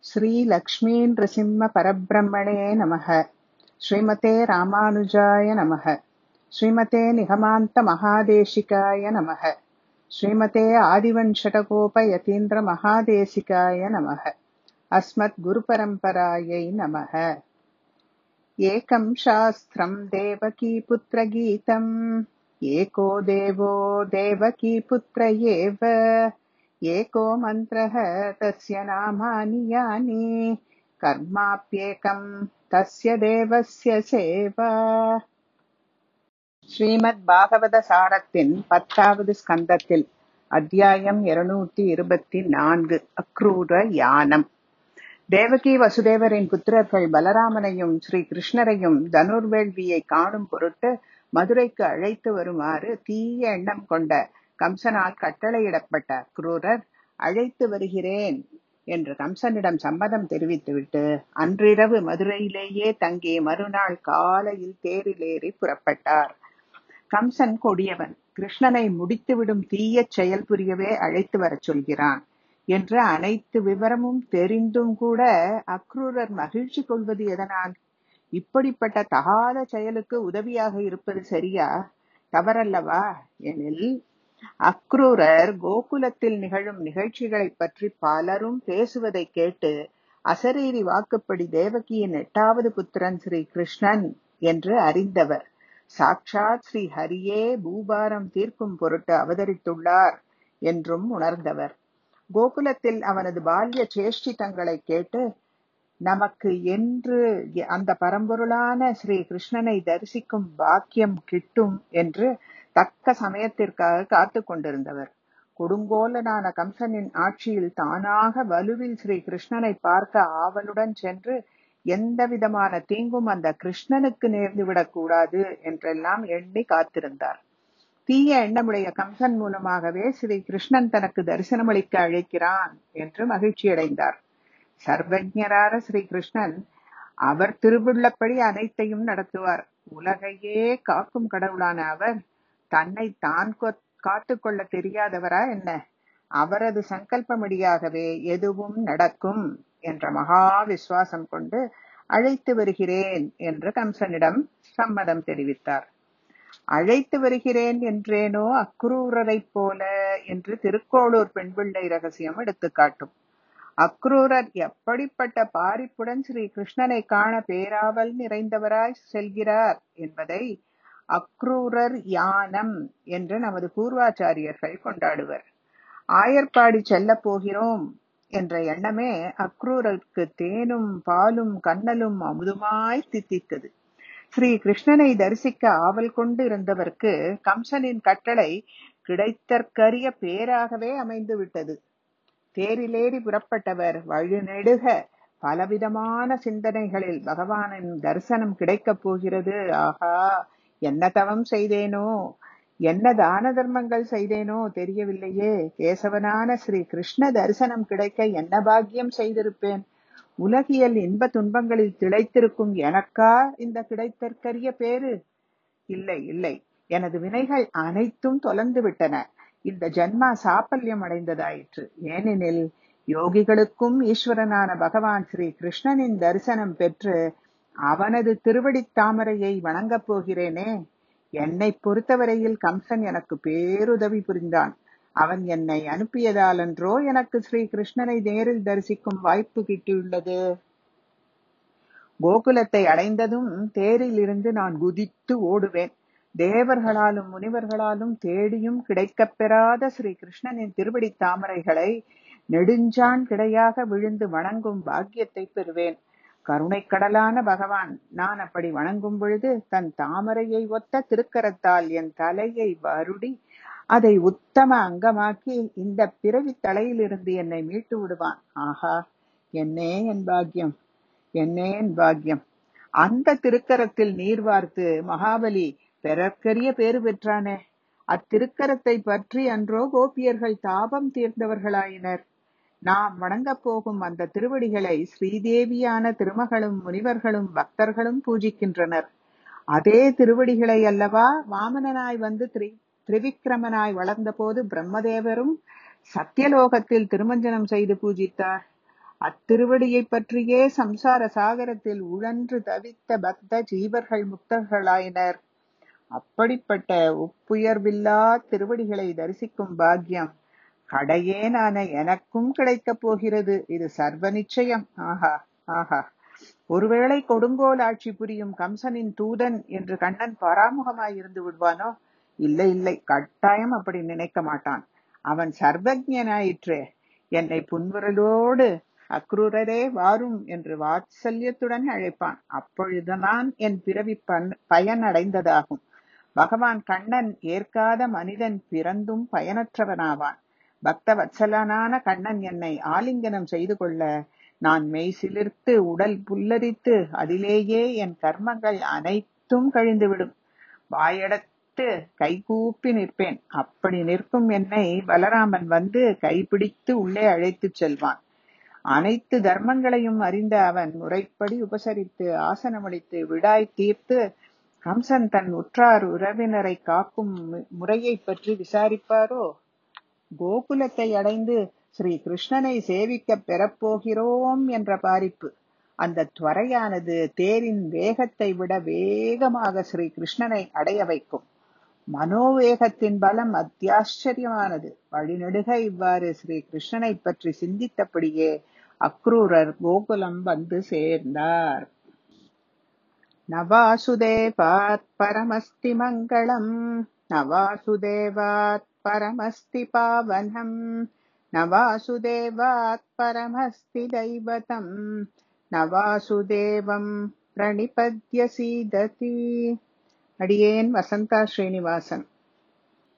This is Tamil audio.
श्रीलक्ष्मीनृसिंहपरब्रह्मणे नमः श्रीमते रामानुजाय नमः श्रीमते निगमान्तमहादेशिकाय नमः श्रीमते आदिवञ्शटकोपयतीन्द्रमहादेशिकाय नमः अस्मद्गुरुपरम्परायै नमः एकं शास्त्रम् देवकीपुत्रगीतम् एको देवो देवकीपुत्र एव एको मन्त्रः तस्य नामानि यानि कर्माप्येकम् तस्य தேவஸ்ய சேவா ஸ்ரீமத் பாகவத சாரத்தின் பத்தாவது ஸ்கந்தத்தில் அத்தியாயம் இருநூத்தி இருபத்தி நான்கு அக்ரூர யானம் தேவகி வசுதேவரின் புத்திரர்கள் பலராமனையும் ஸ்ரீ கிருஷ்ணரையும் தனுர்வேள்வியை காணும் பொருட்டு மதுரைக்கு அழைத்து வருமாறு தீய எண்ணம் கொண்ட கம்சனால் கட்டளையிடப்பட்ட அக்ரூரர் அழைத்து வருகிறேன் என்று கம்சனிடம் சம்மதம் தெரிவித்துவிட்டு அன்றிரவு மதுரையிலேயே தங்கி மறுநாள் காலையில் தேரிலேறி புறப்பட்டார் கம்சன் கொடியவன் கிருஷ்ணனை முடித்துவிடும் தீய செயல் புரியவே அழைத்து வரச் சொல்கிறான் என்ற அனைத்து விவரமும் தெரிந்தும் கூட அக்ரூரர் மகிழ்ச்சி கொள்வது எதனால் இப்படிப்பட்ட தகாத செயலுக்கு உதவியாக இருப்பது சரியா தவறல்லவா எனில் அக்ரூரர் கோகுலத்தில் நிகழும் நிகழ்ச்சிகளை பற்றி பலரும் பேசுவதை கேட்டு அசரீரி வாக்குப்படி தேவகியின் எட்டாவது புத்திரன் ஸ்ரீ கிருஷ்ணன் என்று அறிந்தவர் சாட்சாத் ஸ்ரீ ஹரியே பூபாரம் தீர்க்கும் பொருட்டு அவதரித்துள்ளார் என்றும் உணர்ந்தவர் கோகுலத்தில் அவனது பால்ய சேஷ்டிதங்களை கேட்டு நமக்கு என்று அந்த பரம்பொருளான ஸ்ரீ கிருஷ்ணனை தரிசிக்கும் பாக்கியம் கிட்டும் என்று தக்க சமயத்திற்காக காத்து கொண்டிருந்தவர் கொடுங்கோலனான கம்சனின் ஆட்சியில் தானாக வலுவில் ஸ்ரீ கிருஷ்ணனை பார்க்க ஆவலுடன் சென்று எந்த விதமான தீங்கும் அந்த கிருஷ்ணனுக்கு நேர்ந்துவிடக் கூடாது என்றெல்லாம் எண்ணி காத்திருந்தார் தீய எண்ணமுடைய கம்சன் மூலமாகவே ஸ்ரீ கிருஷ்ணன் தனக்கு தரிசனமளிக்க அழைக்கிறான் என்று மகிழ்ச்சியடைந்தார் சர்வஜரான ஸ்ரீ கிருஷ்ணன் அவர் திருவுள்ளப்படி அனைத்தையும் நடத்துவார் உலகையே காக்கும் கடவுளான அவர் தன்னை தான் காத்துக்கொள்ள தெரியாதவரா என்ன அவரது சங்கல்பமடியாகவே எதுவும் நடக்கும் என்ற மகா விசுவாசம் கொண்டு அழைத்து வருகிறேன் என்று கம்சனிடம் சம்மதம் தெரிவித்தார் அழைத்து வருகிறேன் என்றேனோ அக்ரூரரைப் போல என்று திருக்கோளூர் பெண்பிள்ளை ரகசியம் எடுத்துக்காட்டும் அக்ரூரர் எப்படிப்பட்ட பாரிப்புடன் ஸ்ரீ கிருஷ்ணனை காண பேராவல் நிறைந்தவராய் செல்கிறார் என்பதை அக்ரூரர் யானம் என்று நமது பூர்வாச்சாரியர்கள் கொண்டாடுவர் ஆயர்பாடி செல்ல போகிறோம் என்ற எண்ணமே அக்ரூரருக்கு தேனும் பாலும் கண்ணலும் அமுதுமாய் தித்தித்தது ஸ்ரீ கிருஷ்ணனை தரிசிக்க ஆவல் கொண்டு இருந்தவர்க்கு கம்சனின் கட்டளை கிடைத்தற்கரிய பேராகவே அமைந்து விட்டது தேரிலேறி புறப்பட்டவர் வழிநெடுக பலவிதமான சிந்தனைகளில் பகவானின் தரிசனம் கிடைக்கப் போகிறது ஆகா என்ன தவம் செய்தேனோ என்ன தான தர்மங்கள் செய்தேனோ தெரியவில்லையே கேசவனான ஸ்ரீ கிருஷ்ண தரிசனம் கிடைக்க என்ன பாக்கியம் செய்திருப்பேன் உலகியல் இன்ப துன்பங்களில் திளைத்திருக்கும் எனக்கா இந்த கிடைத்தற்கரிய பேரு இல்லை இல்லை எனது வினைகள் அனைத்தும் தொலைந்து விட்டன இந்த ஜன்மா சாப்பல்யம் அடைந்ததாயிற்று ஏனெனில் யோகிகளுக்கும் ஈஸ்வரனான பகவான் ஸ்ரீ கிருஷ்ணனின் தரிசனம் பெற்று அவனது திருவடித் தாமரையை வணங்கப் போகிறேனே என்னை பொறுத்தவரையில் கம்சன் எனக்கு பேருதவி புரிந்தான் அவன் என்னை அனுப்பியதாலன்றோ எனக்கு ஸ்ரீ கிருஷ்ணனை நேரில் தரிசிக்கும் வாய்ப்பு கிட்டியுள்ளது கோகுலத்தை அடைந்ததும் தேரில் இருந்து நான் குதித்து ஓடுவேன் தேவர்களாலும் முனிவர்களாலும் தேடியும் கிடைக்கப் பெறாத ஸ்ரீ கிருஷ்ணனின் திருவடி தாமரைகளை நெடுஞ்சான் கிடையாக விழுந்து வணங்கும் பாக்கியத்தை பெறுவேன் கருணை கடலான பகவான் நான் அப்படி வணங்கும் பொழுது தன் தாமரையை ஒத்த திருக்கரத்தால் என் தலையை வருடி அதை உத்தம அங்கமாக்கி இந்த பிறவி தலையிலிருந்து என்னை மீட்டு விடுவான் ஆஹா என்னே என் பாக்கியம் என்னே என் பாக்கியம் அந்த திருக்கரத்தில் நீர் வார்த்து மகாபலி பிறர்க்கரிய பேறு பெற்றானே அத்திருக்கரத்தை பற்றி அன்றோ கோபியர்கள் தாபம் தீர்ந்தவர்களாயினர் நாம் வணங்கப் போகும் அந்த திருவடிகளை ஸ்ரீதேவியான திருமகளும் முனிவர்களும் பக்தர்களும் பூஜிக்கின்றனர் அதே திருவடிகளை அல்லவா வாமனனாய் வந்து திரி திரிவிக்ரமனாய் வளர்ந்தபோது பிரம்மதேவரும் சத்தியலோகத்தில் திருமஞ்சனம் செய்து பூஜித்தார் அத்திருவடியைப் பற்றியே சம்சார சாகரத்தில் உழன்று தவித்த பக்த ஜீவர்கள் முக்தர்களாயினர் அப்படிப்பட்ட ஒப்புயர்வில்லா திருவடிகளை தரிசிக்கும் பாக்கியம் கடையேனான எனக்கும் கிடைக்கப் போகிறது இது சர்வ நிச்சயம் ஆஹா ஆஹா ஒருவேளை கொடுங்கோல் ஆட்சி புரியும் கம்சனின் தூதன் என்று கண்ணன் பராமுகமாயிருந்து விடுவானோ இல்லை இல்லை கட்டாயம் அப்படி நினைக்க மாட்டான் அவன் சர்வஜனாயிற்றே என்னை புன்முறலோடு அக்ரூரரே வாரும் என்று வாத்சல்யத்துடன் அழைப்பான் அப்பொழுதுதான் என் பிறவி பன் பயன் அடைந்ததாகும் பகவான் கண்ணன் ஏற்காத மனிதன் பிறந்தும் பயனற்றவனாவான் பக்த வத்சலனான கண்ணன் என்னை ஆலிங்கனம் செய்து கொள்ள நான் மெய் சிலிர்த்து உடல் புல்லரித்து அதிலேயே என் கர்மங்கள் அனைத்தும் கழிந்துவிடும் வாயடத்து கைகூப்பி நிற்பேன் அப்படி நிற்கும் என்னை பலராமன் வந்து கைப்பிடித்து உள்ளே அழைத்துச் செல்வான் அனைத்து தர்மங்களையும் அறிந்த அவன் முறைப்படி உபசரித்து ஆசனமளித்து விடாய் தீர்த்து கம்சன் தன் உற்றார் உறவினரை காக்கும் முறையை பற்றி விசாரிப்பாரோ கோகுலத்தை அடைந்து ஸ்ரீ கிருஷ்ணனை சேவிக்க பெறப்போகிறோம் என்ற பாரிப்பு அந்த துவரையானது தேரின் வேகத்தை விட வேகமாக ஸ்ரீ கிருஷ்ணனை அடைய வைக்கும் மனோவேகத்தின் பலம் அத்தியாச்சரியமானது வழிநெடுக இவ்வாறு ஸ்ரீ கிருஷ்ணனை பற்றி சிந்தித்தபடியே அக்ரூரர் கோகுலம் வந்து சேர்ந்தார் நவாசுதேவாத் பரமஸ்தி மங்களம் நவாசுதேவாத் பரமஸ்தி பாவனம் நவாசுதேவாத் பரமஸ்தி தைவதம் நவாசுதேவம் பிரணிபத்ய சீததி அடியேன் வசந்தா ஸ்ரீனிவாசன்